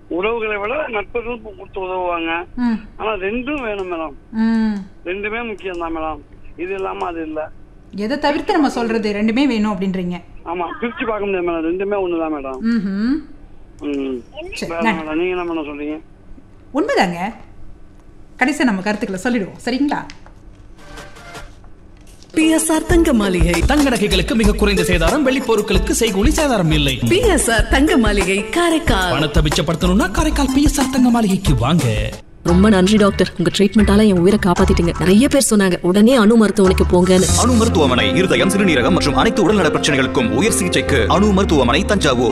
உறவுகளை விட நட்புகள் கொடுத்து உதவுவாங்க ம் ஆனா ரெண்டும் வேணும் மேடம் ம் ரெண்டுமே முக்கியம் தான் மேடம் இது இல்லாம அது இல்ல எதை தவிர்த்து நம்ம சொல்றது ரெண்டுமே வேணும் அப்படின்றீங்க ஆமா பிரிச்சு பார்க்க முடியாது மேடம் ரெண்டுமே ஒண்ணுதான் மேடம் ம் ம் சரி வேற நன்றி. மேடம் நீங்க என்ன பண்ண சொல்றீங்க உண்மைதாங்க கடைசியாக நம்ம கருத்துக்களை சொல்லிடுவோம் சரிங்களா பிஎஸ்ஆர் தங்க மாளிகை தங்க நகைகளுக்கு மிக குறைந்த சேதாரம் வெள்ளி பொருட்களுக்கு செய்கூலி சேதாரம் இல்லை பிஎஸ்ஆர் தங்க மாளிகை காரைக்கால் பணத்தை மிச்சப்படுத்தணும்னா காரைக்கால் பிஎஸ்ஆர் தங்க மாளிகைக்கு வாங்க ரொம்ப நன்றி டாக்டர் உங்க ட்ரீட்மெண்டால என் உயிரை காப்பாத்திட்டீங்க நிறைய பேர் சொன்னாங்க உடனே அணு மருத்துவமனைக்கு போங்கன்னு அணு மருத்துவமனை இருதயம் சிறுநீரகம் மற்றும் அனைத்து உடல்நல பிரச்சனைகளுக்கும் உயர் சிகிச்சைக்கு அணு மருத்துவமனை தஞ்சாவூர்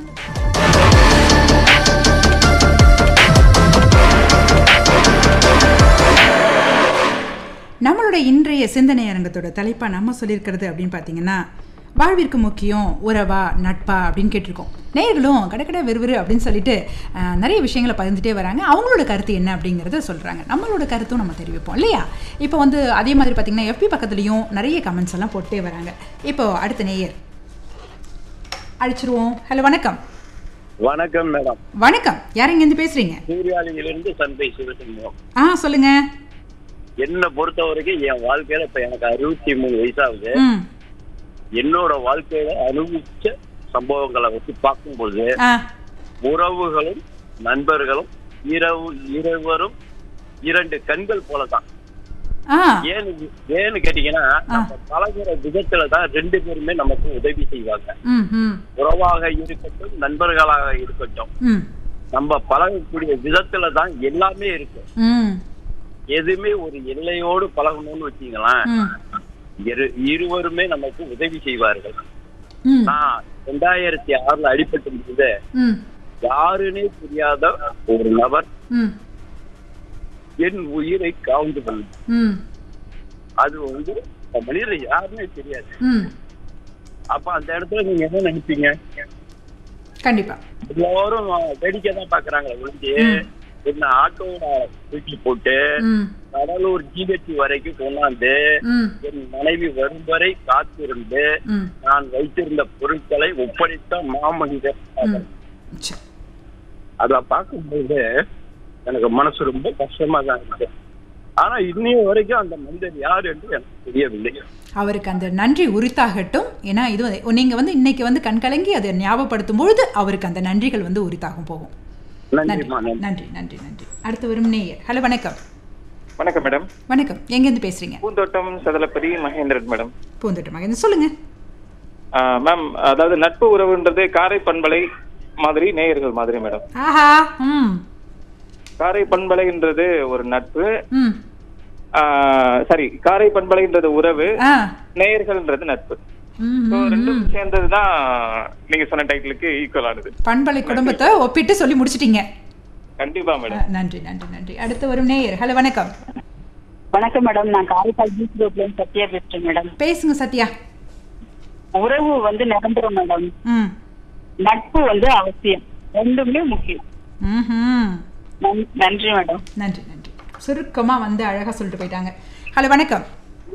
நம்மளோட இன்றைய சிந்தனை அரங்கத்தோட தலைப்பா நம்ம சொல்லியிருக்கிறது அப்படின்னு பார்த்தீங்கன்னா வாழ்விற்கு முக்கியம் உறவா நட்பா அப்படின்னு கேட்டிருக்கோம் நேயர்களும் கடற்கடை விறுவிறு அப்படின்னு சொல்லிட்டு அஹ், நிறைய விஷயங்களை பகிர்ந்துட்டே வராங்க அவங்களோட கருத்து என்ன அப்படிங்கிறத சொல்கிறாங்க நம்மளோட கருத்தும் நம்ம தெரிவிப்போம் இல்லையா இப்போ வந்து அதே மாதிரி பார்த்தீங்கன்னா எஃபி பக்கத்துலேயும் நிறைய கமெண்ட்ஸ் எல்லாம் போட்டே வராங்க இப்போ அடுத்த நேயர் அழிச்சிருவோம் ஹலோ வணக்கம் வணக்கம் மேடம் வணக்கம் யார் இங்கேருந்து பேசுகிறீங்க சூர்யாலியிலிருந்து சந்தை சிவசண்முகம் ஆ சொல்லுங்கள் என்னை பொறுத்த வரைக்கும் என் வாழ்க்கையில இப்ப எனக்கு அறுபத்தி மூணு வயசாகுது ம் என்னோட வாழ்க்கையில அனுபவிச்ச சம்பவங்களை வச்சு பார்க்கும்போது ஆ உறவுகளும் நண்பர்களும் இரவு இருவரும் இரண்டு கண்கள் போலதான் ஆ ஏன்னு ஏன்னு கேட்டீங்கன்னா நம்ம பழகுற விதத்துல தான் ரெண்டு பேருமே நமக்கு உதவி செய்வாங்க ம் ம் உறவாக இருக்கட்டும் நண்பர்களாக இருக்கட்டும் ம் நம்ம பழகக்கூடிய விதத்துல தான் எல்லாமே இருக்கு ம் எதுவுமே ஒரு எல்லையோடு பழகணும்னு வச்சீங்களேன் ம் இரு- இருவருமே நமக்கு உதவி செய்வார்கள் ம் நான் ரெண்டாயிரத்தி ஆறுல அடிபட்டு போது ம் யாருன்னே தெரியாத ஒரு நபர் ம் என் உயிரை காவுந்து பண்ணு ம் அது வந்து அந்த மனிதர் யாருன்னே தெரியாது ம் அப்ப அந்த இடத்துல நீங்க என்ன நினைப்பீங்க கண்டிப்பா எல்லாரும் வேடிக்கை தான் பாக்குறாங்களே ஒழிஞ்சு என்ன ஆட்டோட தூக்கி போட்டு ம் கடலூர் ஜிஹெச் வரைக்கும் கொண்டாந்து ம் என் மனைவி வரும் வரை காத்திருந்து ம் நான் வைத்திருந்த பொருட்களை ஒப்படைத்த மாமனிதர் அவர். ம் சரி. அத பார்க்கும்போது எனக்கு மனசு ரொம்ப கஷ்டமா தான் இருக்கு ஆனா இன்னைய வரைக்கும் அந்த மனிதர் யார் என்று எனக்கு தெரியவில்லை அவருக்கு அந்த நன்றி உரித்தாகட்டும் ஏன்னா இது வந்து- நீங்க வந்து இன்னைக்கு வந்து கண்கலங்கி அதை ஞாபகப்படுத்தும் பொழுது அவருக்கு அந்த நன்றிகள் வந்து உரித்தாகும் போகும் நன்றி நன்றிமா நன்றி நன்றி நன்றி நன்றி அடுத்து வரும் நேயர் ஹலோ வணக்கம் வணக்கம் மேடம் வணக்கம் எங்கேருந்து பேசுறீங்க பூந்தோட்டம் சதலப்பதி மகேந்திரன் மேடம் பூந்தோட்டமாக இருந்து சொல்லுங்க ஆ, மேம் அதாவது நட்பு உறவுன்றது காரை பண்பலை மாதிரி நேயர்கள் மாதிரி மேடம் ஆஹா ம் காரை பண்பலைன்றது ஒரு நட்பு ம் ஆ, சாரி காரை பண்பலைன்றது உறவு ஆ நேயர்கள்ன்றது நட்பு ம் So, ம், ரெண்டும் ம். சேர்ந்ததுதான் நீங்க சொன்ன டைட்டிலுக்கு ஈக்குவல் ஆனது பண்பலை குடும்பத்தை ஒப்பிட்டு சொல்லி முடிச்சிட்டீங்க கண்டிப்பா மேடம் அஹ், நன்றி நன்றி நன்றி அடுத்து வரும் நேயர் ஹலோ வணக்கம் வணக்கம் மேடம் நான் காரைக்கால் பீச் ரோட்ல இருந்து சத்யா பேசுறேன் மேடம் பேசுங்க சத்யா உறவு வந்து நிரந்தரம் மேடம் ம் நட்பு வந்து அவசியம் ரெண்டுமே முக்கியம் ம்ஹும். நன்- நன்றி மேடம் நன்றி நன்றி சுருக்கமா வந்து அழகா சொல்லிட்டு போயிட்டாங்க ஹலோ வணக்கம்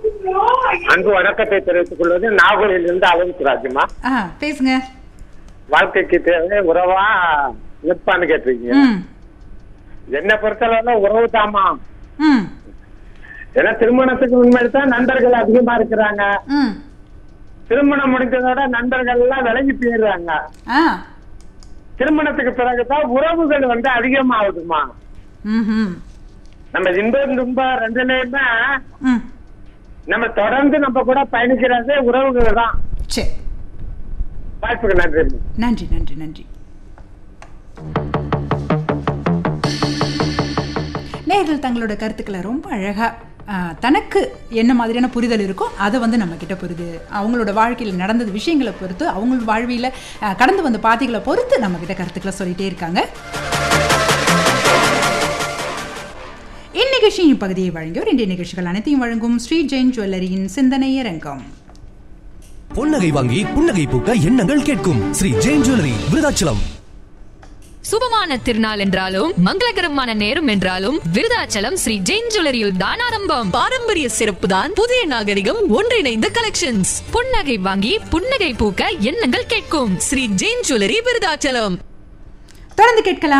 அன்பு வணக்கத்தை தெரிவித்துக் கொள்வது நாகூரில் இருந்து அளவுக்கு ராஜ்யமா ஆ பேசுங்க வாழ்க்கைக்கு தேவை உறவா நிற்பான்னு கேட்டிருக்கீங்க ம் என்னை பொறுத்தளவுல உறவு தாமா ம் ஏன்னா திருமணத்துக்கு முன்னாடி தான் நண்பர்கள் அதிகமா இருக்கிறாங்க ம் திருமணம் முடிஞ்சதோட நண்பர்கள் எல்லாம் விலகி போயிடுறாங்க ஆ திருமணத்துக்கு பிறகுதான் உறவுகள் வந்து அதிகமாகுதுமா ம் நம்ம இன்பம் துன்பம் ரெண்டுலயுமே ம் நம்ம தொடர்ந்து நம்ம கூட பயணிக்கிறதே உறவுகள் தான் சரி வாய்ப்புக்கு நன்றி நன்றி நன்றி நன்றி நேர்கள் தங்களோட கருத்துக்களை ரொம்ப அழகா ஆ, தனக்கு என்ன மாதிரியான புரிதல் இருக்கோ அதை வந்து நம்ம கிட்ட புரிது அவங்களோட வாழ்க்கையில் நடந்தது விஷயங்களை பொறுத்து அவங்க வாழ்வியில் ஆ, கடந்து வந்த பாதைகளை பொறுத்து நம்ம கிட்ட கருத்துக்களை சொல்லிட்டே இருக்காங்க இந்நிகழ்ச்சியின் பகுதியை வழங்கியோர் இன்றைய நிகழ்ச்சிகள் அனைத்தையும் வழங்கும் ஸ்ரீ ஜெயின் ஜுவல்லரியின் சிந்தனை அரங்கம் பொன்னகை வாங்கி புன்னகை பூக்க எண்ணங்கள் கேட்கும் ஸ்ரீ ஜெயின் ஜுவல்லரி விருதாச்சலம் சுபமான திருநாள் என்றாலும் மங்களகரமான நேரம் என்றாலும் விருதாச்சலம் ஸ்ரீ ஜெயின் ஜுவல்லரியில் தான் ஆரம்பம் பாரம்பரிய சிறப்பு தான் புதிய நாகரிகம் ஒன்றிணைந்த கலெக்ஷன்ஸ் புன்னகை வாங்கி புன்னகை பூக்க எண்ணங்கள் கேட்கும் ஸ்ரீ ஜெயின் ஜுவல்லரி விருதாச்சலம் தொடர்ந்து கேட்கலாம்